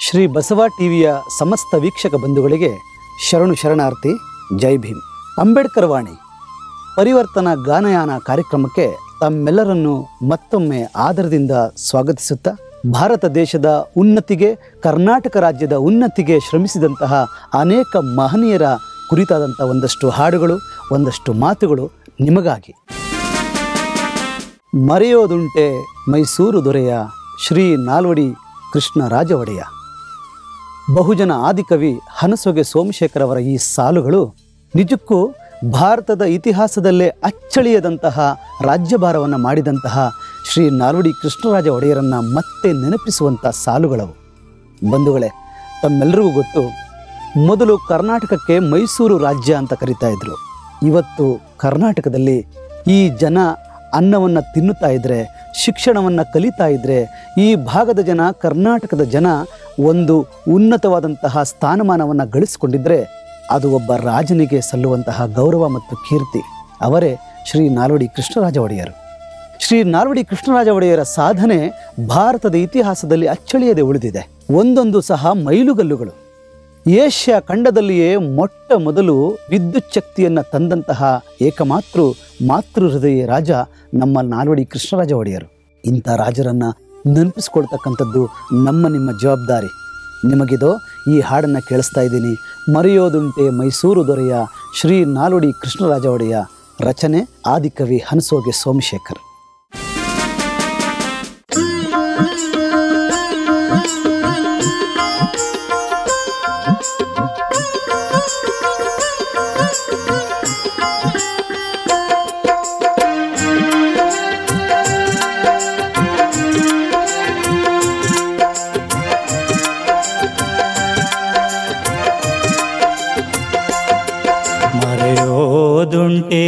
ಶ್ರೀ ಬಸವ ಟಿವಿಯ ಸಮಸ್ತ ವೀಕ್ಷಕ ಬಂಧುಗಳಿಗೆ ಶರಣು ಶರಣಾರ್ಥಿ ಜೈ ಭೀಮ್ ಅಂಬೇಡ್ಕರ್ ವಾಣಿ ಪರಿವರ್ತನಾ ಗಾನಯಾನ ಕಾರ್ಯಕ್ರಮಕ್ಕೆ ತಮ್ಮೆಲ್ಲರನ್ನು ಮತ್ತೊಮ್ಮೆ ಆದರದಿಂದ ಸ್ವಾಗತಿಸುತ್ತಾ ಭಾರತ ದೇಶದ ಉನ್ನತಿಗೆ ಕರ್ನಾಟಕ ರಾಜ್ಯದ ಉನ್ನತಿಗೆ ಶ್ರಮಿಸಿದಂತಹ ಅನೇಕ ಮಹನೀಯರ ಕುರಿತಾದಂಥ ಒಂದಷ್ಟು ಹಾಡುಗಳು ಒಂದಷ್ಟು ಮಾತುಗಳು ನಿಮಗಾಗಿ ಮರೆಯೋದುಂಟೆ ಮೈಸೂರು ದೊರೆಯ ಶ್ರೀ ನಾಲ್ವಡಿ ಕೃಷ್ಣ ರಾಜ ಒಡೆಯ ಬಹುಜನ ಆದಿಕವಿ ಹನಸೊಗೆ ಸೋಮಶೇಖರ್ ಅವರ ಈ ಸಾಲುಗಳು ನಿಜಕ್ಕೂ ಭಾರತದ ಇತಿಹಾಸದಲ್ಲೇ ಅಚ್ಚಳಿಯದಂತಹ ರಾಜ್ಯಭಾರವನ್ನು ಮಾಡಿದಂತಹ ಶ್ರೀ ನಾಲ್ವಡಿ ಕೃಷ್ಣರಾಜ ಒಡೆಯರನ್ನು ಮತ್ತೆ ನೆನಪಿಸುವಂಥ ಸಾಲುಗಳವು ಬಂಧುಗಳೇ ತಮ್ಮೆಲ್ಲರಿಗೂ ಗೊತ್ತು ಮೊದಲು ಕರ್ನಾಟಕಕ್ಕೆ ಮೈಸೂರು ರಾಜ್ಯ ಅಂತ ಕರಿತಾ ಇದ್ರು ಇವತ್ತು ಕರ್ನಾಟಕದಲ್ಲಿ ಈ ಜನ ಅನ್ನವನ್ನು ತಿನ್ನುತ್ತಾ ಇದ್ದರೆ ಶಿಕ್ಷಣವನ್ನು ಕಲಿತಾ ಇದ್ದರೆ ಈ ಭಾಗದ ಜನ ಕರ್ನಾಟಕದ ಜನ ಒಂದು ಉನ್ನತವಾದಂತಹ ಸ್ಥಾನಮಾನವನ್ನು ಗಳಿಸಿಕೊಂಡಿದ್ದರೆ ಅದು ಒಬ್ಬ ರಾಜನಿಗೆ ಸಲ್ಲುವಂತಹ ಗೌರವ ಮತ್ತು ಕೀರ್ತಿ ಅವರೇ ಶ್ರೀ ನಾಲ್ವಡಿ ಕೃಷ್ಣರಾಜ ಒಡೆಯರು ಶ್ರೀ ನಾಲ್ವಡಿ ಕೃಷ್ಣರಾಜ ಒಡೆಯರ ಸಾಧನೆ ಭಾರತದ ಇತಿಹಾಸದಲ್ಲಿ ಅಚ್ಚಳಿಯದೆ ಉಳಿದಿದೆ ಒಂದೊಂದು ಸಹ ಮೈಲುಗಲ್ಲುಗಳು ಏಷ್ಯಾ ಖಂಡದಲ್ಲಿಯೇ ಮೊಟ್ಟ ಮೊದಲು ವಿದ್ಯುತ್ ಶಕ್ತಿಯನ್ನು ತಂದಂತಹ ಏಕಮಾತೃ ಮಾತೃ ಹೃದಯ ರಾಜ ನಮ್ಮ ನಾಲ್ವಡಿ ಕೃಷ್ಣರಾಜ ಒಡೆಯರು ಇಂಥ ರಾಜರನ್ನು ನೆನಪಿಸ್ಕೊಳ್ತಕ್ಕಂಥದ್ದು ನಮ್ಮ ನಿಮ್ಮ ಜವಾಬ್ದಾರಿ ನಿಮಗಿದೋ ಈ ಹಾಡನ್ನು ಕೇಳಿಸ್ತಾ ಇದ್ದೀನಿ ಮರೆಯೋದುಂಟೆ ಮೈಸೂರು ದೊರೆಯ ಶ್ರೀ ನಾಲ್ವಡಿ ಕೃಷ್ಣರಾಜ ಒಡೆಯ ರಚನೆ ಆದಿಕವಿ ಹನಸೋಗೆ ಸೋಮಶೇಖರ್ ಮರೆಯೋದುಂಟೆ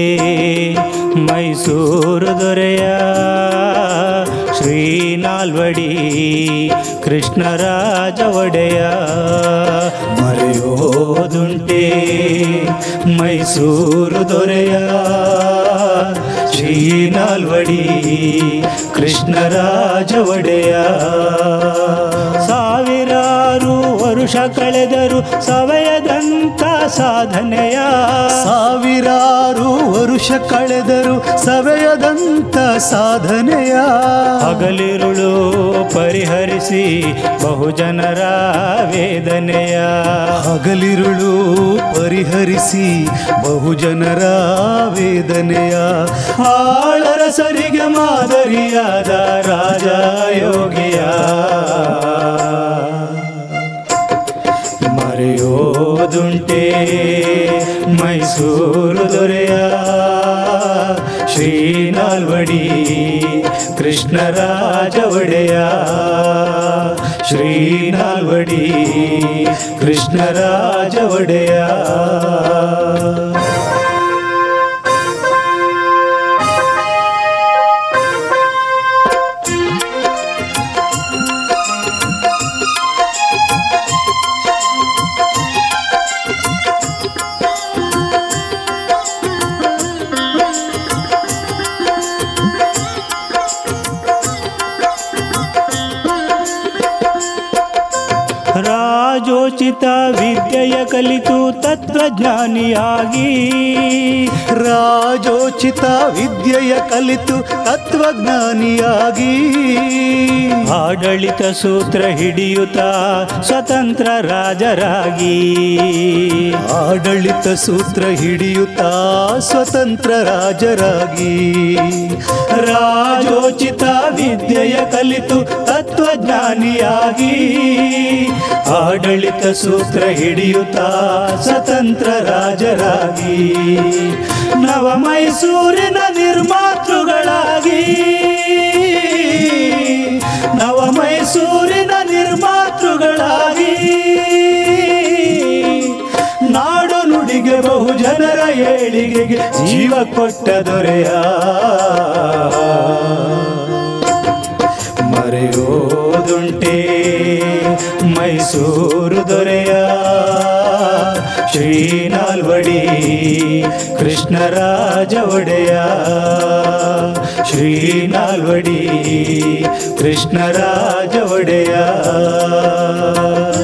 ಮೈಸೂರು ದೊರೆಯ ಶ್ರೀ ನಾಲ್ವಡಿ ಕೃಷ್ಣರಾಜ ಒಡೆಯ ಮರೆಯೋದುಂಟೆ ಮೈಸೂರು ದೊರೆಯ ಶ್ರೀ ನಾಲ್ವಡಿ ಕೃಷ್ಣರಾಜ ಒಡೆಯ ಸಾವಿರಾರು ವರುಷ ಕಳೆದರು ಸವಯದಂತ ಸಾಧನೆಯ ಸಾವಿರಾರು ವರುಷ ಕಳೆದರು ಸವೆಯದಂತ ಸಾಧನೆಯ ಹಗಲಿರುಳು ಪರಿಹರಿಸಿ ಬಹುಜನರ ವೇದನೆಯ ಹಗಲಿರುಳು ಪರಿಹರಿಸಿ ಬಹುಜನರ ವೇದನೆಯ ಆಳರಸರಿಗೆ ಮಾದರಿಯಾದ ರಾಜ ಯೋಗಿಯ ಮರೆಯೋದುಂಟೆ ಮೈಸೂರು ದೊರೆಯ ಶ್ರೀ ನಾಲ್ವಡಿ ಕೃಷ್ಣರಾಜ ಒಡೆಯ ಶ್ರೀ ನಾಲ್ವಡಿ ಕೃಷ್ಣರಾಜ ಒಡೆಯ ರಾಜೋಚಿತ ವಿದ್ಯೆಯ ಕಲಿತು ತತ್ವಜ್ಞಾನಿಯಾಗಿ ರಾಜೋಚಿತ ವಿದ್ಯೆಯ ಕಲಿತು ತತ್ವಜ್ಞಾನಿಯಾಗಿ ಆಡಳಿತ ಸೂತ್ರ ಹಿಡಿಯುತ್ತ ಸ್ವತಂತ್ರ ರಾಜರಾಗಿ ಆಡಳಿತ ಸೂತ್ರ ಹಿಡಿಯುತ್ತಾ ಸ್ವತಂತ್ರ ರಾಜರಾಗಿ ರಾಜೋಚಿತ ವಿದ್ಯೆಯ ಕಲಿತು ತತ್ವಜ್ಞಾನಿಯಾಗಿ ಆಡಳಿತ ಸೂತ್ರ ಹಿಡಿಯುತ್ತ ಸ್ವತಂತ್ರ ರಾಜರಾಗಿ ನವ ಮೈಸೂರಿನ ನಿರ್ಮಾತೃಗಳಾಗಿ ನವ ಮೈಸೂರಿನ ನಿರ್ಮಾತೃಗಳಾಗಿ ನಾಡು ನುಡಿಗೆ ಬಹುಜನರ ಏಳಿಗೆಗೆ ಜೀವ ಕೊಟ್ಟ ದೊರೆಯ ಮರೆಯೋದುಂಟೆ ಮೈಸೂರು ದೊರೆಯ ಶ್ರೀ ನಾಲ್ವಡಿ ಕೃಷ್ಣರಾಜ ಒಡೆಯ ಶ್ರೀ ನಾಲ್ವಡಿ ಕೃಷ್ಣರಾಜ ಒಡೆಯ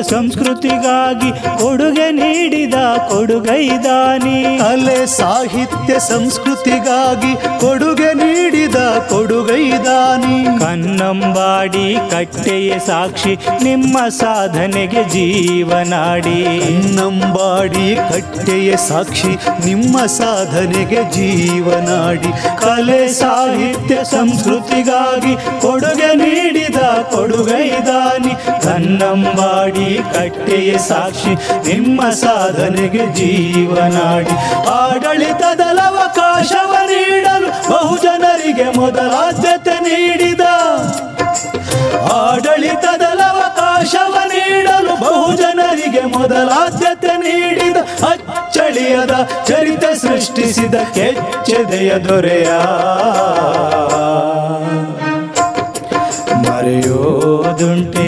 ಸಂಸ್ಕೃತಿಗಾಗಿ ಕೊಡುಗೆ ನೀಡಿದ ಕೊಡುಗೈದಾನಿ ಕಲೆ ಸಾಹಿತ್ಯ ಸಂಸ್ಕೃತಿಗಾಗಿ ಕೊಡುಗೆ ನೀಡಿದ ಕೊಡುಗೈದಾನಿ ಕನ್ನಂಬಾಡಿ ಕಟ್ಟೆಯ ಸಾಕ್ಷಿ ನಿಮ್ಮ ಸಾಧನೆಗೆ ಜೀವನಾಡಿ ಕನ್ನಂಬಾಡಿ ಕಟ್ಟೆಯ ಸಾಕ್ಷಿ ನಿಮ್ಮ ಸಾಧನೆಗೆ ಜೀವನಾಡಿ ಕಲೆ ಸಾಹಿತ್ಯ ಸಂಸ್ಕೃತಿಗಾಗಿ ಕೊಡುಗೆ ನೀಡಿದ ಕೊಡುಗೈದಾನಿ ಕನ್ನಂಬಾಡಿ ಕಟ್ಟೆಯ ಸಾಕ್ಷಿ ನಿಮ್ಮ ಸಾಧನೆಗೆ ಜೀವನಾಡಿ ಆಡಳಿತದ ಅವಕಾಶವ ನೀಡಲು ಬಹುಜನರಿಗೆ ಮೊದಲ ಆದ್ಯತೆ ನೀಡಿದ ಆಡಳಿತದ ಅವಕಾಶವ ನೀಡಲು ಬಹುಜನರಿಗೆ ಮೊದಲ ಆದ್ಯತೆ ನೀಡಿದ ಅಚ್ಚಳಿಯದ ಚರಿತೆ ಸೃಷ್ಟಿಸಿದ ಕೆಚ್ಚೆದೆಯ ದೊರೆಯ ಮರೆಯೋದುಂಟೆ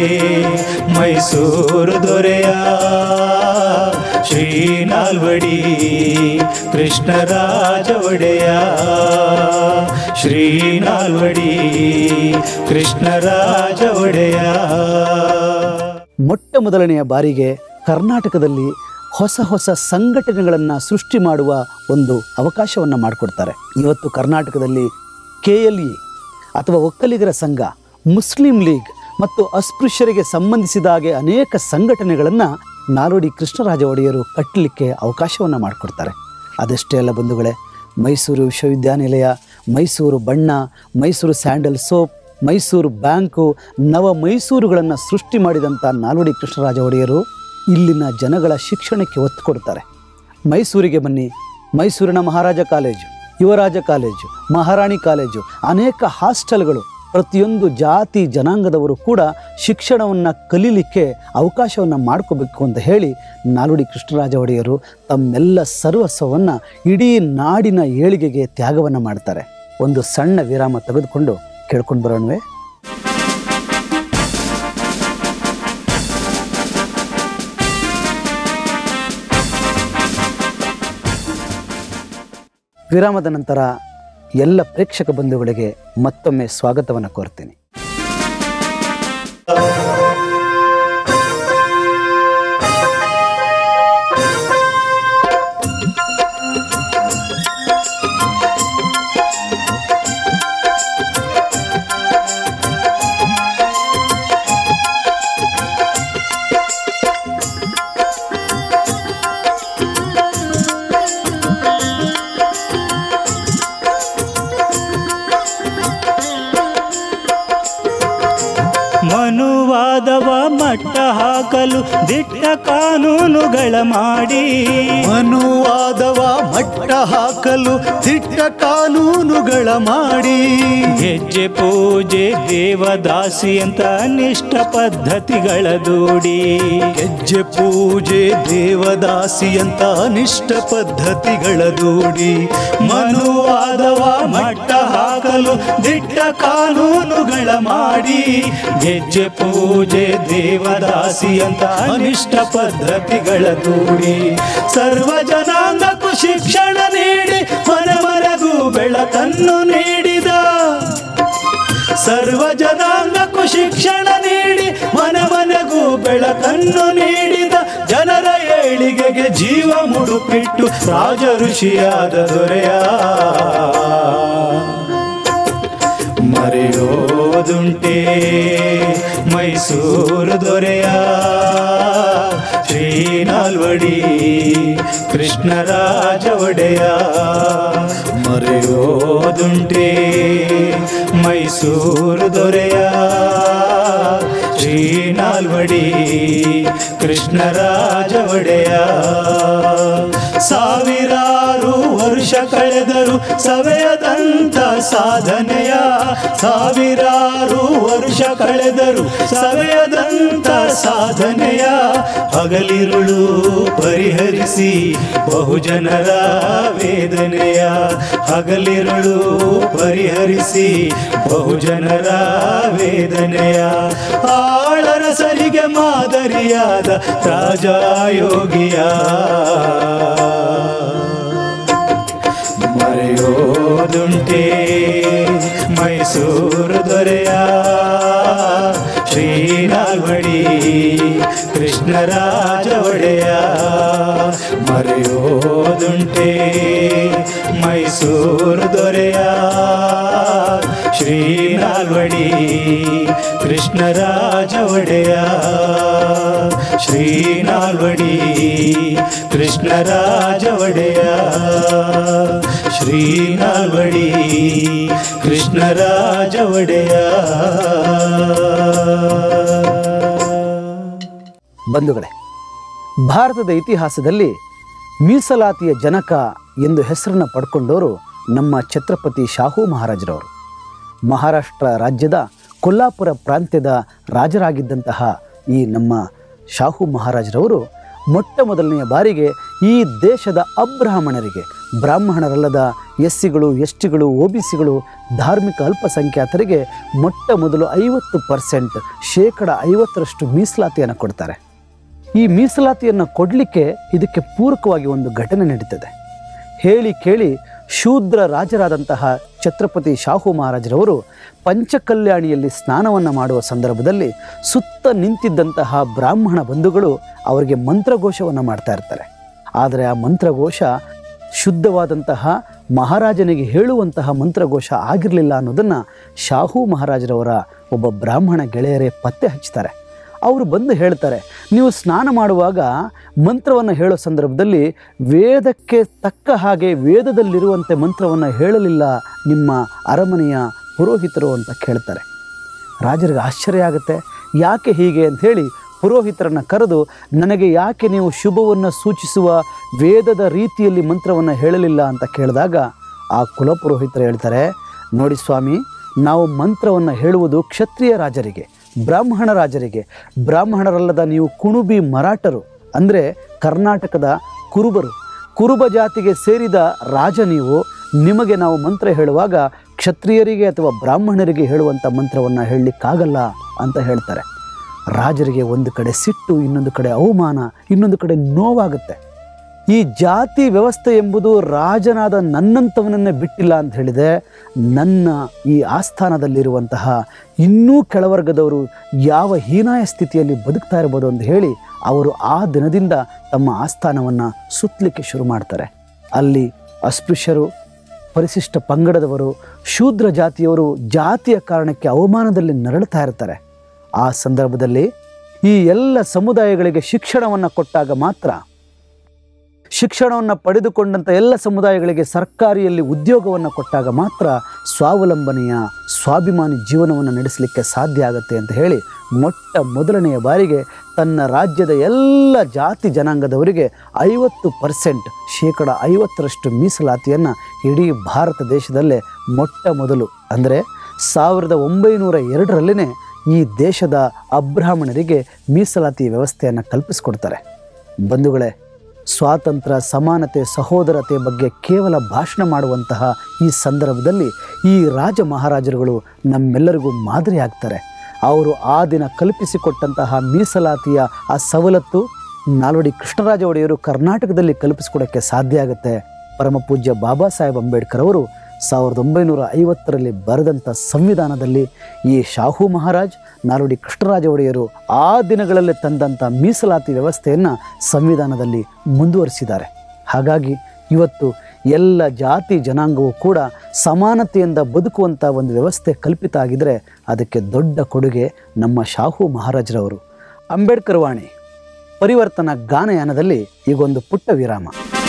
ಮೈಸೂರು ದೊರೆಯ ಶ್ರೀ ನಾಲ್ವಡಿ ಕೃಷ್ಣರಾಜ ಒಡೆಯ ಶ್ರೀ ನಾಲ್ವಡಿ ಕೃಷ್ಣರಾಜ ಒಡೆಯ ಮೊಟ್ಟ ಮೊದಲನೆಯ ಬಾರಿಗೆ ಕರ್ನಾಟಕದಲ್ಲಿ ಹೊಸ ಹೊಸ ಸಂಘಟನೆಗಳನ್ನು ಸೃಷ್ಟಿ ಮಾಡುವ ಒಂದು ಅವಕಾಶವನ್ನು ಮಾಡಿಕೊಡ್ತಾರೆ ಇವತ್ತು ಕರ್ನಾಟಕದಲ್ಲಿ ಕೆ ಎಲ್ ಇ ಅಥವಾ ಒಕ್ಕಲಿಗರ ಸಂಘ ಮುಸ್ಲಿಂ ಲೀಗ್ ಮತ್ತು ಅಸ್ಪೃಶ್ಯರಿಗೆ ಸಂಬಂಧಿಸಿದ ಹಾಗೆ ಅನೇಕ ಸಂಘಟನೆಗಳನ್ನು ನಾಲ್ವಡಿ ಕೃಷ್ಣರಾಜ ಒಡೆಯರು ಕಟ್ಟಲಿಕ್ಕೆ ಅವಕಾಶವನ್ನು ಮಾಡಿಕೊಡ್ತಾರೆ ಅದಷ್ಟೇ ಅಲ್ಲ ಬಂಧುಗಳೇ ಮೈಸೂರು ವಿಶ್ವವಿದ್ಯಾನಿಲಯ ಮೈಸೂರು ಬಣ್ಣ Mysuru sandal soap Mysuru bank ನವ ಮೈಸೂರುಗಳನ್ನು ಸೃಷ್ಟಿ ಮಾಡಿದಂಥ ನಾಲ್ವಡಿ ಕೃಷ್ಣರಾಜ ಒಡೆಯರು ಇಲ್ಲಿನ ಜನಗಳ ಶಿಕ್ಷಣಕ್ಕೆ ಒತ್ತು ಕೊಡ್ತಾರೆ ಮೈಸೂರಿಗೆ ಬನ್ನಿ ಮೈಸೂರಿನ Maharaja college Yuvaraja college Maharani college ಅನೇಕ ಹಾಸ್ಟೆಲ್ಗಳು ಪ್ರತಿಯೊಂದು ಜಾತಿ ಜನಾಂಗದವರು ಕೂಡ ಶಿಕ್ಷಣವನ್ನು ಕಲೀಲಿಕ್ಕೆ ಅವಕಾಶವನ್ನು ಮಾಡ್ಕೋಬೇಕು ಅಂತ ಹೇಳಿ ನಾಲ್ವಡಿ ಕೃಷ್ಣರಾಜ ಒಡೆಯರು ತಮ್ಮೆಲ್ಲ ಸರ್ವಸ್ವವನ್ನು ಇಡೀ ನಾಡಿನ ಏಳಿಗೆಗೆ ತ್ಯಾಗವನ್ನು ಮಾಡ್ತಾರೆ ಒಂದು ಸಣ್ಣ ವಿರಾಮ ತೆಗೆದುಕೊಂಡು ಕೇಳ್ಕೊಂಡು ಬರೋಣವೇ ವಿರಾಮದ ನಂತರ ಎಲ್ಲ ಪ್ರೇಕ್ಷಕ ಬಂಧುಗಳಿಗೆ ಮತ್ತೊಮ್ಮೆ ಸ್ವಾಗತವನ್ನು ಕೋರ್ತೀನಿ ಮನುವಾದವ ಮಟ್ಟ ಹಾಕಲು ದಿಟ್ಟ ಕಾನೂನುಗಳ ಮಾಡಿ ಮನುವಾದವ ಮಟ್ಟ ಹಾಕಲು ದಿಟ್ಟ ಕಾನೂನುಗಳ ಮಾಡಿ ಹೆಜ್ಜೆ ಪೂಜೆ ದೇವದಾಸಿ ಅಂತ ಅನಿಷ್ಟ ಪದ್ಧತಿಗಳ ದೂಡಿ ಹೆಜ್ಜೆ ಪೂಜೆ ದೇವದಾಸಿ ಅಂತ ಅನಿಷ್ಟ ಪದ್ಧತಿಗಳ ದೂಡಿ ಮನುವಾದವ ಮಟ್ಟ ಹಾಕಲು ದಿಟ್ಟ ಕಾನೂನುಗಳ ಮಾಡಿ ಹೆಜ್ಜೆ ಪೂಜೆ ದೇವದಾಸಿ ಅಂತ ಅನಿಷ್ಟ ಪದ್ಧತಿಗಳ ದೂಡಿ ಸರ್ವ ಜನಾಂಗಕ್ಕೂ ಶಿಕ್ಷಣ ನೀಡಿ ಮನ ಮನಗೂ ಬೆಳಕನ್ನು ನೀಡಿದ ಸರ್ವ ಜನಾಂಗಕ್ಕೂ ಶಿಕ್ಷಣ ನೀಡಿ ಮನ ಮನಗೂ ಬೆಳಕನ್ನು ನೀಡಿದ ಜನರ ಏಳಿಗೆಗೆ ಜೀವ ಮುಡುಪಿಟ್ಟು ರಾಜ ಋಷಿಯಾದ ದೊರೆಯ ಮರೆಯೋದುಂಟೆ ಮೈಸೂರು ದೊರೆಯ ಶ್ರೀ ನಾಲ್ವಡಿ ಕೃಷ್ಣರಾಜ ಒಡೆಯ ಮರೆಯೋದುಂಟೆ ಮೈಸೂರು ದೊರೆಯ ಶ್ರೀ ನಾಲ್ವಡಿ ಕೃಷ್ಣರಾಜ ಒಡೆಯ ಸಾವಿರಾರು ವರ್ಷ ಕಳೆದರು ಸವೆಯದಂತ ಸಾಧನೆಯ ಸಾವಿರಾರು ವರ್ಷ ಕಳೆದರು ಸವೆಯದಂತ ಸಾಧನೆಯ ಹಗಲಿರುಳು ಪರಿಹರಿಸಿ ಬಹುಜನರ ವೇದನೆಯ ಹಗಲಿರುಳು ಪರಿಹರಿಸಿ ಬಹುಜನರ ವೇದನೆಯ ಆಳರಸರಿಗೆ ಮಾದರಿಯಾದ ರಾಜಯೋಗಿಯ ಮರೆಯೋದುಂಟೆ ಮೈಸೂರು ದೊರೆಯ ಶ್ರೀ ನಾಲ್ವಡಿ ಕೃಷ್ಣರಾಜ ಒಡೆಯ ಮರೆಯೋದುಂಟೆ ಮೈಸೂರು ದೊರೆಯ ಶ್ರೀ ನಾಲ್ವಡಿ ಕೃಷ್ಣರಾಜ ಒಡೆಯ ಶ್ರೀ ನಾಲ್ವಡಿ ಕೃಷ್ಣರಾಜ ಒಡೆಯ ಶ್ರೀ ನಾಲ್ವಡಿ ಕೃಷ್ಣರಾಜ ಒಡೆಯ ಬಂಧುಗಳೇ ಭಾರತದ ಇತಿಹಾಸದಲ್ಲಿ ಮೀಸಲಾತಿಯ ಜನಕ ಎಂದು ಹೆಸರನ್ನು ಪಡ್ಕೊಂಡವರು ನಮ್ಮ ಛತ್ರಪತಿ ಶಾಹು ಮಹಾರಾಜರವರು ಮಹಾರಾಷ್ಟ್ರ ರಾಜ್ಯದ ಕೊಲ್ಲಾಪುರ ಪ್ರಾಂತ್ಯದ ರಾಜರಾಗಿದ್ದಂತಹ ಈ ನಮ್ಮ ಶಾಹು ಮಹಾರಾಜರವರು ಮೊಟ್ಟ ಮೊದಲನೆಯ ಬಾರಿಗೆ ಈ ದೇಶದ ಅಬ್ರಾಹ್ಮಣರಿಗೆ ಬ್ರಾಹ್ಮಣರಲ್ಲದ ಎಸ್ಸಿಗಳು ಎಸ್ಟಿಗಳು ಒ ಬಿ ಸಿಗಳು ಧಾರ್ಮಿಕ ಅಲ್ಪಸಂಖ್ಯಾತರಿಗೆ ಮೊಟ್ಟ ಮೊದಲು ಐವತ್ತು ಪರ್ಸೆಂಟ್ ಶೇಕಡ ಐವತ್ತರಷ್ಟು ಮೀಸಲಾತಿಯನ್ನು ಕೊಡ್ತಾರೆ ಈ ಮೀಸಲಾತಿಯನ್ನು ಕೊಡಲಿಕ್ಕೆ ಇದಕ್ಕೆ ಪೂರಕವಾಗಿ ಒಂದು ಘಟನೆ ನಡೀತದೆ ಹೇಳಿ ಕೇಳಿ ಶೂದ್ರ ರಾಜರಾದಂತಹ ಛತ್ರಪತಿ ಶಾಹು ಮಹಾರಾಜರವರು ಪಂಚಕಲ್ಯಾಣಿಯಲ್ಲಿ ಸ್ನಾನವನ್ನು ಮಾಡುವ ಸಂದರ್ಭದಲ್ಲಿ ಸುತ್ತ ನಿಂತಿದ್ದಂತಹ ಬ್ರಾಹ್ಮಣ ಬಂಧುಗಳು ಅವರಿಗೆ ಮಂತ್ರಘೋಷವನ್ನು ಮಾಡ್ತಾ ಇರ್ತಾರೆ ಆದರೆ ಆ ಮಂತ್ರಘೋಷ ಶುದ್ಧವಾದಂತಹ ಮಹಾರಾಜನಿಗೆ ಹೇಳುವಂತಹ ಮಂತ್ರಘೋಷ ಆಗಿರಲಿಲ್ಲ ಅನ್ನೋದನ್ನು ಶಾಹು ಮಹಾರಾಜರವರ ಒಬ್ಬ ಬ್ರಾಹ್ಮಣ ಗೆಳೆಯರೇ ಪತ್ತೆ ಹಚ್ತಾರೆ ಅವರು ಬಂದು ಹೇಳ್ತಾರೆ ನೀವು ಸ್ನಾನ ಮಾಡುವಾಗ ಮಂತ್ರವನ್ನು ಹೇಳೋ ಸಂದರ್ಭದಲ್ಲಿ ವೇದಕ್ಕೆ ತಕ್ಕ ಹಾಗೆ ವೇದದಲ್ಲಿರುವಂತೆ ಮಂತ್ರವನ್ನು ಹೇಳಲಿಲ್ಲ ನಿಮ್ಮ ಅರಮನೆಯ ಪುರೋಹಿತರು ಅಂತ ಕೇಳ್ತಾರೆ ರಾಜರಿಗೆ ಆಶ್ಚರ್ಯ ಆಗುತ್ತೆ ಯಾಕೆ ಹೀಗೆ ಅಂತ ಹೇಳಿ ಪುರೋಹಿತರನ್ನು ಕರೆದು ನನಗೆ ಯಾಕೆ ನೀವು ಶುಭವನ್ನು ಸೂಚಿಸುವ ವೇದದ ರೀತಿಯಲ್ಲಿ ಮಂತ್ರವನ್ನು ಹೇಳಲಿಲ್ಲ ಅಂತ ಕೇಳಿದಾಗ ಆ ಕುಲಪುರೋಹಿತರು ಹೇಳ್ತಾರೆ ನೋಡಿ ಸ್ವಾಮಿ ನಾವು ಮಂತ್ರವನ್ನು ಹೇಳುವುದು ಕ್ಷತ್ರಿಯ ರಾಜರಿಗೆ ಬ್ರಾಹ್ಮಣ ರಾಜರಿಗೆ ಬ್ರಾಹ್ಮಣರಲ್ಲದ ನೀವು ಕುಣುಬಿ ಮರಾಠರು ಅಂದರೆ ಕರ್ನಾಟಕದ ಕುರುಬರು ಕುರುಬ ಜಾತಿಗೆ ಸೇರಿದ ರಾಜ ನೀವು ನಿಮಗೆ ನಾವು ಮಂತ್ರ ಹೇಳುವಾಗ ಕ್ಷತ್ರಿಯರಿಗೆ ಅಥವಾ ಬ್ರಾಹ್ಮಣರಿಗೆ ಹೇಳುವಂಥ ಮಂತ್ರವನ್ನು ಹೇಳಲಿಕ್ಕಾಗಲ್ಲ ಅಂತ ಹೇಳ್ತಾರೆ ರಾಜರಿಗೆ ಒಂದು ಕಡೆ ಸಿಟ್ಟು ಇನ್ನೊಂದು ಕಡೆ ಅವಮಾನ ಇನ್ನೊಂದು ಕಡೆ ನೋವಾಗುತ್ತೆ ಈ ಜಾತಿ ವ್ಯವಸ್ಥೆ ಎಂಬುದು ರಾಜನಾದ ನನ್ನಂಥವನನ್ನೇ ಬಿಟ್ಟಿಲ್ಲ ಅಂತ ಹೇಳಿದೆ ನನ್ನ ಈ ಆಸ್ಥಾನದಲ್ಲಿರುವಂತಹ ಇನ್ನೂ ಕೆಳವರ್ಗದವರು ಯಾವ ಹೀನಾಯ ಸ್ಥಿತಿಯಲ್ಲಿ ಬದುಕ್ತಾ ಇರ್ಬೋದು ಅಂತ ಹೇಳಿ ಅವರು ಆ ದಿನದಿಂದ ತಮ್ಮ ಆಸ್ಥಾನವನ್ನು ಸುತ್ತಲಿಕ್ಕೆ ಶುರು ಮಾಡ್ತಾರೆ ಅಲ್ಲಿ ಅಸ್ಪೃಶ್ಯರು ಪರಿಶಿಷ್ಟ ಪಂಗಡದವರು ಶೂದ್ರ ಜಾತಿಯವರು ಜಾತಿಯ ಕಾರಣಕ್ಕೆ ಅವಮಾನದಲ್ಲಿ ನರಳುತ್ತಾ ಇರ್ತಾರೆ ಆ ಸಂದರ್ಭದಲ್ಲಿ ಈ ಎಲ್ಲ ಸಮುದಾಯಗಳಿಗೆ ಶಿಕ್ಷಣವನ್ನು ಕೊಟ್ಟಾಗ ಮಾತ್ರ ಶಿಕ್ಷಣವನ್ನು ಪಡೆದುಕೊಂಡಂಥ ಎಲ್ಲ ಸಮುದಾಯಗಳಿಗೆ ಸರ್ಕಾರಿಯಲ್ಲಿ ಉದ್ಯೋಗವನ್ನು ಕೊಟ್ಟಾಗ ಮಾತ್ರ ಸ್ವಾವಲಂಬನೆಯ ಸ್ವಾಭಿಮಾನಿ ಜೀವನವನ್ನು ನಡೆಸಲಿಕ್ಕೆ ಸಾಧ್ಯ ಆಗುತ್ತೆ ಅಂತ ಹೇಳಿ ಮೊಟ್ಟ ಮೊದಲನೆಯ ಬಾರಿಗೆ ತನ್ನ ರಾಜ್ಯದ ಎಲ್ಲ ಜಾತಿ ಜನಾಂಗದವರಿಗೆ ಐವತ್ತು ಪರ್ಸೆಂಟ್ ಶೇಕಡ ಐವತ್ತರಷ್ಟು ಮೀಸಲಾತಿಯನ್ನು ಇಡೀ ಭಾರತ ದೇಶದಲ್ಲೇ ಮೊಟ್ಟ ಮೊದಲು ಅಂದರೆ ಸಾವಿರದ ಒಂಬೈನೂರ ಎರಡರಲ್ಲಿನೇ ಈ ದೇಶದ ಅಬ್ರಾಹ್ಮಣರಿಗೆ ಮೀಸಲಾತಿ ವ್ಯವಸ್ಥೆಯನ್ನು ಕಲ್ಪಿಸಿಕೊಡ್ತಾರೆ ಬಂಧುಗಳೇ ಸ್ವಾತಂತ್ರ್ಯ ಸಮಾನತೆ ಸಹೋದರತೆ ಬಗ್ಗೆ ಕೇವಲ ಭಾಷಣ ಮಾಡುವಂತಹ ಈ ಸಂದರ್ಭದಲ್ಲಿ ಈ ರಾಜ ಮಹಾರಾಜರುಗಳು ನಮ್ಮೆಲ್ಲರಿಗೂ ಮಾದರಿ ಆಗ್ತಾರೆ ಅವರು ಆ ದಿನ ಕಲ್ಪಿಸಿಕೊಟ್ಟಂತಹ ಮೀಸಲಾತಿಯ ಆ ಸವಲತ್ತು ನಾಲ್ವಡಿ ಕೃಷ್ಣರಾಜ ಒಡೆಯರು ಕರ್ನಾಟಕದಲ್ಲಿ ಕಲ್ಪಿಸಿಕೊಡೋಕ್ಕೆ ಸಾಧ್ಯ ಆಗುತ್ತೆ ಪರಮ ಪೂಜ್ಯ ಬಾಬಾ ಸಾಹೇಬ್ ಅಂಬೇಡ್ಕರ್ ಅವರು ಸಾವಿರದ ಒಂಬೈನೂರ ಐವತ್ತರಲ್ಲಿ ಬರೆದಂಥ ಸಂವಿಧಾನದಲ್ಲಿ ಈ ಶಾಹು ಮಹಾರಾಜ್ ನಾಲ್ವಡಿ ಕೃಷ್ಣರಾಜ ಒಡೆಯರು ಆ ದಿನಗಳಲ್ಲಿ ತಂದಂಥ ಮೀಸಲಾತಿ ವ್ಯವಸ್ಥೆಯನ್ನು ಸಂವಿಧಾನದಲ್ಲಿ ಮುಂದುವರಿಸಿದ್ದಾರೆ ಹಾಗಾಗಿ ಇವತ್ತು ಎಲ್ಲ ಜಾತಿ ಜನಾಂಗವೂ ಕೂಡ ಸಮಾನತೆಯಿಂದ ಬದುಕುವಂಥ ಒಂದು ವ್ಯವಸ್ಥೆ ಕಲ್ಪಿತ ಆಗಿದರೆ ಅದಕ್ಕೆ ದೊಡ್ಡ ಕೊಡುಗೆ ನಮ್ಮ ಶಾಹು ಮಹಾರಾಜರವರು ಅಂಬೇಡ್ಕರ್ ವಾಣಿ ಪರಿವರ್ತನಾ ಗಾನಯಾನದಲ್ಲಿ ಈಗೊಂದು ಪುಟ್ಟ ವಿರಾಮ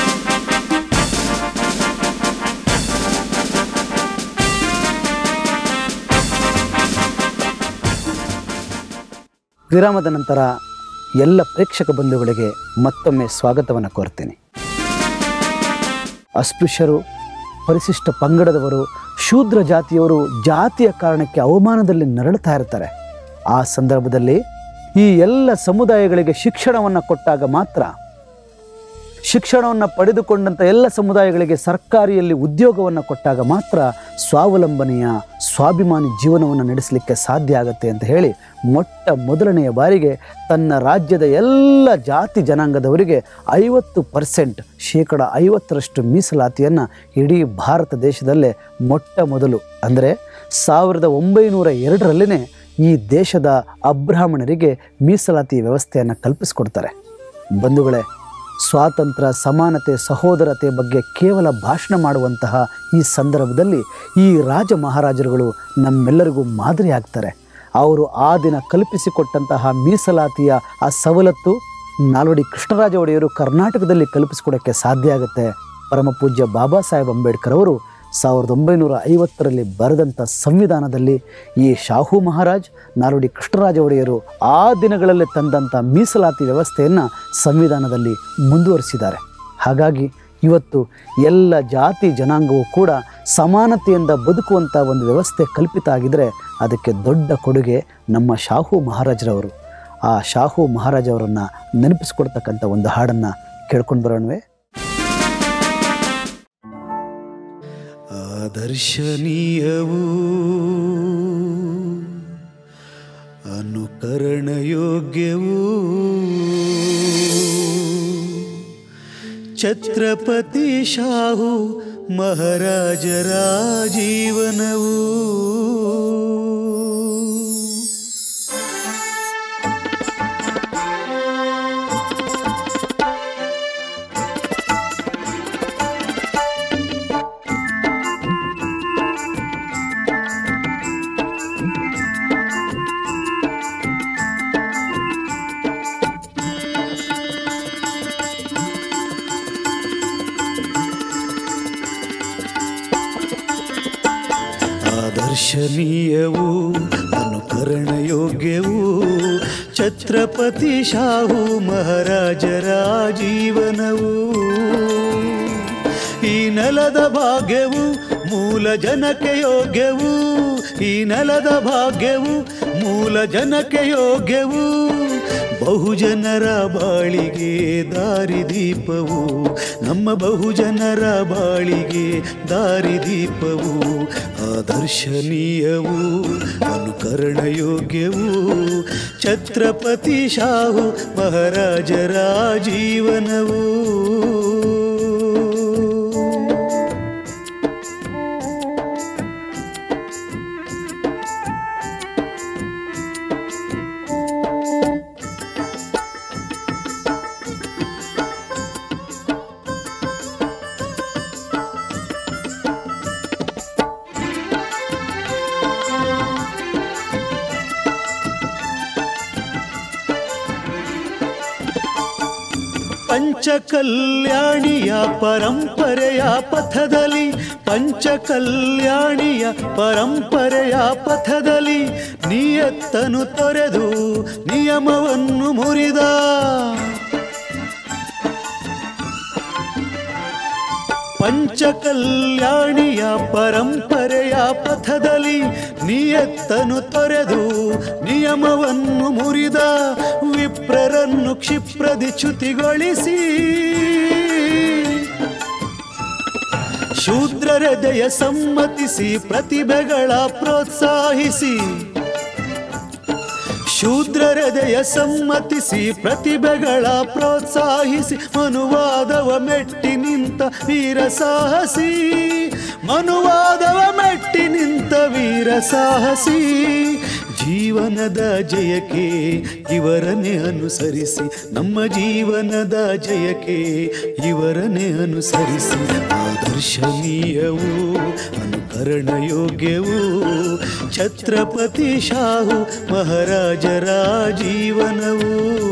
ವಿರಾಮದ ನಂತರ ಎಲ್ಲ ಪ್ರೇಕ್ಷಕ ಬಂಧುಗಳಿಗೆ ಮತ್ತೊಮ್ಮೆ ಸ್ವಾಗತವನ್ನು ಕೋರ್ತೇನೆ ಅಸ್ಪೃಶ್ಯರು ಪರಿಶಿಷ್ಟ ಪಂಗಡದವರು ಶೂದ್ರ ಜಾತಿಯವರು ಜಾತಿಯ ಕಾರಣಕ್ಕೆ ಅವಮಾನದಲ್ಲಿ ನರಳುತ್ತಾ ಇರ್ತಾರೆ ಆ ಸಂದರ್ಭದಲ್ಲಿ ಈ ಎಲ್ಲ ಸಮುದಾಯಗಳಿಗೆ ಶಿಕ್ಷಣವನ್ನು ಕೊಟ್ಟಾಗ ಮಾತ್ರ ಶಿಕ್ಷಣವನ್ನು ಪಡೆದುಕೊಂಡಂಥ ಎಲ್ಲ ಸಮುದಾಯಗಳಿಗೆ ಸರ್ಕಾರಿಯಲ್ಲಿ ಉದ್ಯೋಗವನ್ನು ಕೊಟ್ಟಾಗ ಮಾತ್ರ ಸ್ವಾವಲಂಬನೆಯ ಸ್ವಾಭಿಮಾನಿ ಜೀವನವನ್ನು ನಡೆಸಲಿಕ್ಕೆ ಸಾಧ್ಯ ಆಗುತ್ತೆ ಅಂತ ಹೇಳಿ ಮೊಟ್ಟ ಮೊದಲನೆಯ ಬಾರಿಗೆ ತನ್ನ ರಾಜ್ಯದ ಎಲ್ಲ ಜಾತಿ ಜನಾಂಗದವರಿಗೆ ಐವತ್ತು ಪರ್ಸೆಂಟ್ ಶೇಕಡ ಐವತ್ತರಷ್ಟು ಮೀಸಲಾತಿಯನ್ನು ಇಡೀ ಭಾರತ ದೇಶದಲ್ಲೇ ಮೊಟ್ಟ ಮೊದಲು ಅಂದರೆ ಸಾವಿರದ ಒಂಬೈನೂರ ಎರಡರಲ್ಲಿನೇ ಈ ದೇಶದ ಅಬ್ರಾಹ್ಮಣರಿಗೆ ಮೀಸಲಾತಿ ವ್ಯವಸ್ಥೆಯನ್ನು ಕಲ್ಪಿಸಿಕೊಡ್ತಾರೆ ಬಂಧುಗಳೇ ಸ್ವಾತಂತ್ರ್ಯ ಸಮಾನತೆ ಸಹೋದರತೆ ಬಗ್ಗೆ ಕೇವಲ ಭಾಷಣ ಮಾಡುವಂತಹ ಈ ಸಂದರ್ಭದಲ್ಲಿ ಈ ರಾಜ ಮಹಾರಾಜರುಗಳು ನಮ್ಮೆಲ್ಲರಿಗೂ ಮಾದರಿ ಆಗ್ತಾರೆ ಅವರು ಆ ದಿನ ಕಲ್ಪಿಸಿಕೊಟ್ಟಂತಹ ಮೀಸಲಾತಿಯ ಆ ಸವಲತ್ತು ನಾಲ್ವಡಿ ಕೃಷ್ಣರಾಜ ಒಡೆಯರು ಕರ್ನಾಟಕದಲ್ಲಿ ಕಲ್ಪಿಸಿಕೊಡೋಕ್ಕೆ ಸಾಧ್ಯ ಆಗುತ್ತೆ ಪರಮ ಪೂಜ್ಯ ಬಾಬಾ ಸಾಹೇಬ್ ಅಂಬೇಡ್ಕರ್ ಅವರು ಸಾವಿರದ ಒಂಬೈನೂರ ಐವತ್ತರಲ್ಲಿ ಬರೆದಂಥ ಸಂವಿಧಾನದಲ್ಲಿ ಈ ಶಾಹು ಮಹಾರಾಜ್ ನಾಲ್ವಡಿ ಕೃಷ್ಣರಾಜ ಒಡೆಯರು ಆ ದಿನಗಳಲ್ಲಿ ತಂದಂಥ ಮೀಸಲಾತಿ ವ್ಯವಸ್ಥೆಯನ್ನು ಸಂವಿಧಾನದಲ್ಲಿ ಮುಂದುವರಿಸಿದ್ದಾರೆ ಹಾಗಾಗಿ ಇವತ್ತು ಎಲ್ಲ ಜಾತಿ ಜನಾಂಗವೂ ಕೂಡ ಸಮಾನತೆಯಿಂದ ಬದುಕುವಂಥ ಒಂದು ವ್ಯವಸ್ಥೆ ಕಲ್ಪಿತ ಆಗಿದರೆ ಅದಕ್ಕೆ ದೊಡ್ಡ ಕೊಡುಗೆ ನಮ್ಮ ಶಾಹು ಮಹಾರಾಜರವರು ಆ ಶಾಹು ಮಹಾರಾಜವರನ್ನು ನೆನಪಿಸ್ಕೊಡ್ತಕ್ಕಂಥ ಒಂದು ಹಾಡನ್ನು ಕೇಳ್ಕೊಂಡು ಬರೋಣವೇ ಆದರ್ಶನೀಯವೂ ಅನುಕರಣಯೋಗ್ಯವೂ ಛತ್ರಪತಿ ಶಾಹು ಮಹಾರಾಜರ ಜೀವನವೂ ಆದರ್ಶನೀಯವೂ ಅನುಕರಣಯೋಗ್ಯವೂ ಛತ್ರಪತಿ ಶಾಹು ಮಹಾರಾಜರ ಜೀವನವು ಈ ನೆಲದ ಭಾಗ್ಯವು ಮೂಲ ಜನಕ್ಕೆ ಯೋಗ್ಯವು ಈ ನೆಲದ ಭಾಗ್ಯವು ಮೂಲ ಜನಕ್ಕೆ ಯೋಗ್ಯವು ಬಹುಜನರ ಬಾಳಿಗೆ ದಾರಿದೀಪವು ನಮ್ಮ ಬಹುಜನರ ಬಾಳಿಗೆ ದಾರಿದೀಪವು ಆದರ್ಶನೀಯವು ಅನುಕರಣಯೋಗ್ಯವು ಛತ್ರಪತಿ ಶಾಹು ಮಹಾರಾಜರ ಜೀವನವು ಪಂಚಕಲ್ಯಾಣಿಯ ಪರಂಪರೆಯ ಪಥದಲ್ಲಿ ಪಂಚಕಲ್ಯಾಣಿಯ ಪರಂಪರೆಯ ಪಥದಲ್ಲಿ ನಿಯತ್ತನು ತೊರೆದು ನಿಯಮವನ್ನು ಮುರಿದ ಪಂಚಕಲ್ಯಾಣಿಯ ಪರಂಪರೆಯ ಪಥದಲ್ಲಿ ನಿಯತ್ತನು ತೊರೆದು ನಿಯಮವನ್ನು ಮುರಿದ ವಿಪ್ರರನ್ನು ಕ್ಷಿಪ್ರದಿ ಚ್ಯುತಿಗೊಳಿಸಿ ಶೂದ್ರರೆದೆಯ ಸಮ್ಮತಿಸಿ ಪ್ರತಿಭೆಗಳ ಪ್ರೋತ್ಸಾಹಿಸಿ ಶೂದ್ರರೆದೆಯ ಸಮ್ಮತಿಸಿ ಪ್ರತಿಭೆಗಳ ಪ್ರೋತ್ಸಾಹಿಸಿ ಮನುವಾದವ ಮೆಟ್ಟಿ ನಿಂತ ವೀರ ಸಾಹಸಿ ಮನುವಾದವ ಮೆಟ್ಟಿ ನಿಂತ ವೀರ ಸಾಹಸಿ ಜೀವನದ ಜಯಕ್ಕೆ ಇವರನ್ನೇ ಅನುಸರಿಸಿ ನಮ್ಮ ಜೀವನದ ಜಯಕ್ಕೆ ಇವರನ್ನೇ ಅನುಸರಿಸಿ ಆದರ್ಶನೀಯವು ಅನುಕರಣಯೋಗ್ಯವು ಛತ್ರಪತಿ ಶಾಹು ಮಹಾರಾಜರ ಜೀವನವು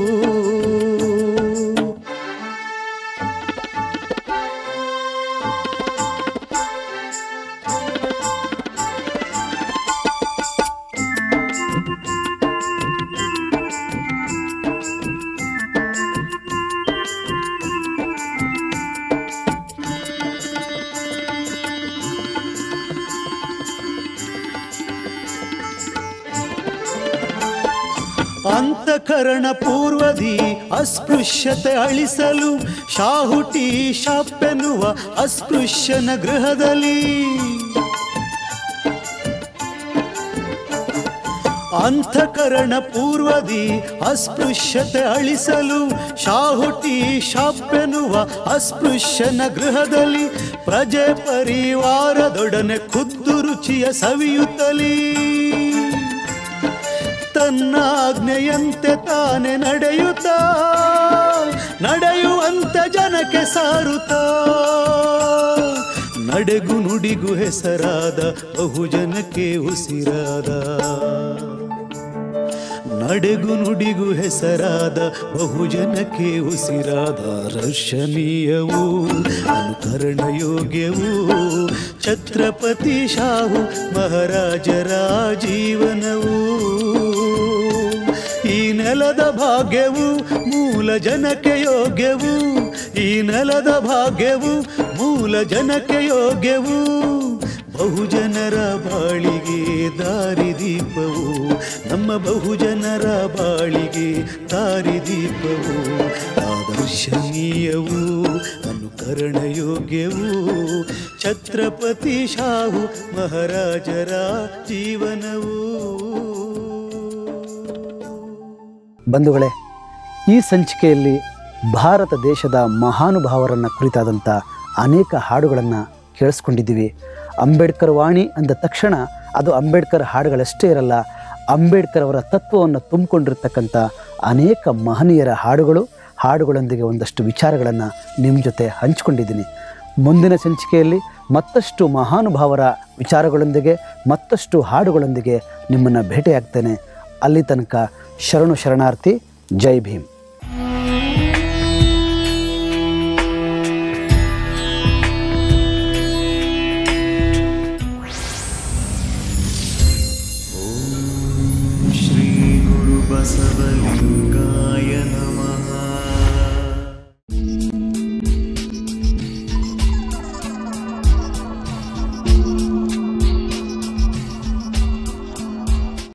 ಅಂತಃಕರಣ ಪೂರ್ವದಿ ಅಸ್ಪೃಶ್ಯತೆ ಅಳಿಸಲು ಶಾಹುಟಿ ಶಾಪೆನ್ನುವ ಅಸ್ಪೃಶ್ಯನ ಗೃಹದಲ್ಲಿ ಅಂತಃಕರಣ ಪೂರ್ವದಿ ಅಸ್ಪೃಶ್ಯತೆ ಅಳಿಸಲು ಶಾಹುಟಿ ಶಾಪೆನ್ನುವ ಅಸ್ಪೃಶ್ಯನ ಗೃಹದಲ್ಲಿ ಪ್ರಜೆ ಪರಿವಾರದೊಡನೆ ಖುದ್ದು ರುಚಿಯ ಸವಿಯುತ್ತಲೀ ತನ್ನಾಜ್ಞೆಯಂತೆ ತಾನೆ ನಡೆಯುತ್ತಾ ನಡೆಯುವಂತ ಜನಕ್ಕೆ ಸಾರುತ್ತಾ ನಡೆಗು ನುಡಿಗು ಹೆಸರಾದ ಬಹುಜನಕ್ಕೆ ಉಸಿರಾದ ನಡೆಗು ನುಡಿಗು ಹೆಸರಾದ ಬಹುಜನಕ್ಕೆ ಉಸಿರಾದ ರರ್ಷಣೀಯವೂ ಅನುಕರಣ ಯೋಗ್ಯವೂ ಛತ್ರಪತಿ ಶಾಹು ಮಹಾರಾಜರ ಜೀವನವೂ ಈ ನೆಲದ ಭಾಗ್ಯವು ಮೂಲ ಜನಕ್ಕೆ ಯೋಗ್ಯವು ಈ ನೆಲದ ಭಾಗ್ಯವು ಮೂಲ ಜನಕ್ಕೆ ಯೋಗ್ಯವು ಬಹುಜನರ ಬಾಳಿಗೆ ದಾರಿದೀಪವು ನಮ್ಮ ಬಹುಜನರ ಬಾಳಿಗೆ ದಾರಿದೀಪವು ಆದರ್ಶನೀಯವು ಅನುಕರಣ ಯೋಗ್ಯವು ಛತ್ರಪತಿ ಶಾಹು ಮಹಾರಾಜರ ಜೀವನವು ಬಂಧುಗಳೇ ಈ ಸಂಚಿಕೆಯಲ್ಲಿ ಭಾರತ ದೇಶದ ಮಹಾನುಭಾವರನ್ನು ಕುರಿತಾದಂಥ ಅನೇಕ ಹಾಡುಗಳನ್ನು ಕೇಳಿಸ್ಕೊಂಡಿದ್ದೀವಿ ಅಂಬೇಡ್ಕರ್ ವಾಣಿ ಅಂದ ತಕ್ಷಣ ಅದು ಅಂಬೇಡ್ಕರ್ ಹಾಡುಗಳಷ್ಟೇ ಇರಲ್ಲ ಅಂಬೇಡ್ಕರ್ ಅವರ ತತ್ವವನ್ನು ತುಂಬಿಕೊಂಡಿರ್ತಕ್ಕಂಥ ಅನೇಕ ಮಹನೀಯರ ಹಾಡುಗಳು ಹಾಡುಗಳೊಂದಿಗೆ ಒಂದಷ್ಟು ವಿಚಾರಗಳನ್ನು ನಿಮ್ಮ ಜೊತೆ ಹಂಚಿಕೊಂಡಿದ್ದೀನಿ ಮುಂದಿನ ಸಂಚಿಕೆಯಲ್ಲಿ ಮತ್ತಷ್ಟು ಮಹಾನುಭಾವರ ವಿಚಾರಗಳೊಂದಿಗೆ ಮತ್ತಷ್ಟು ಹಾಡುಗಳೊಂದಿಗೆ ನಿಮ್ಮನ್ನು ಭೇಟಿಯಾಗ್ತೇನೆ ಅಲ್ಲಿ ತನಕ ಶರಣು ಶರಣಾರ್ಥಿ ಜೈ ಭೀಮ್ श्री गुरु बसवलिंग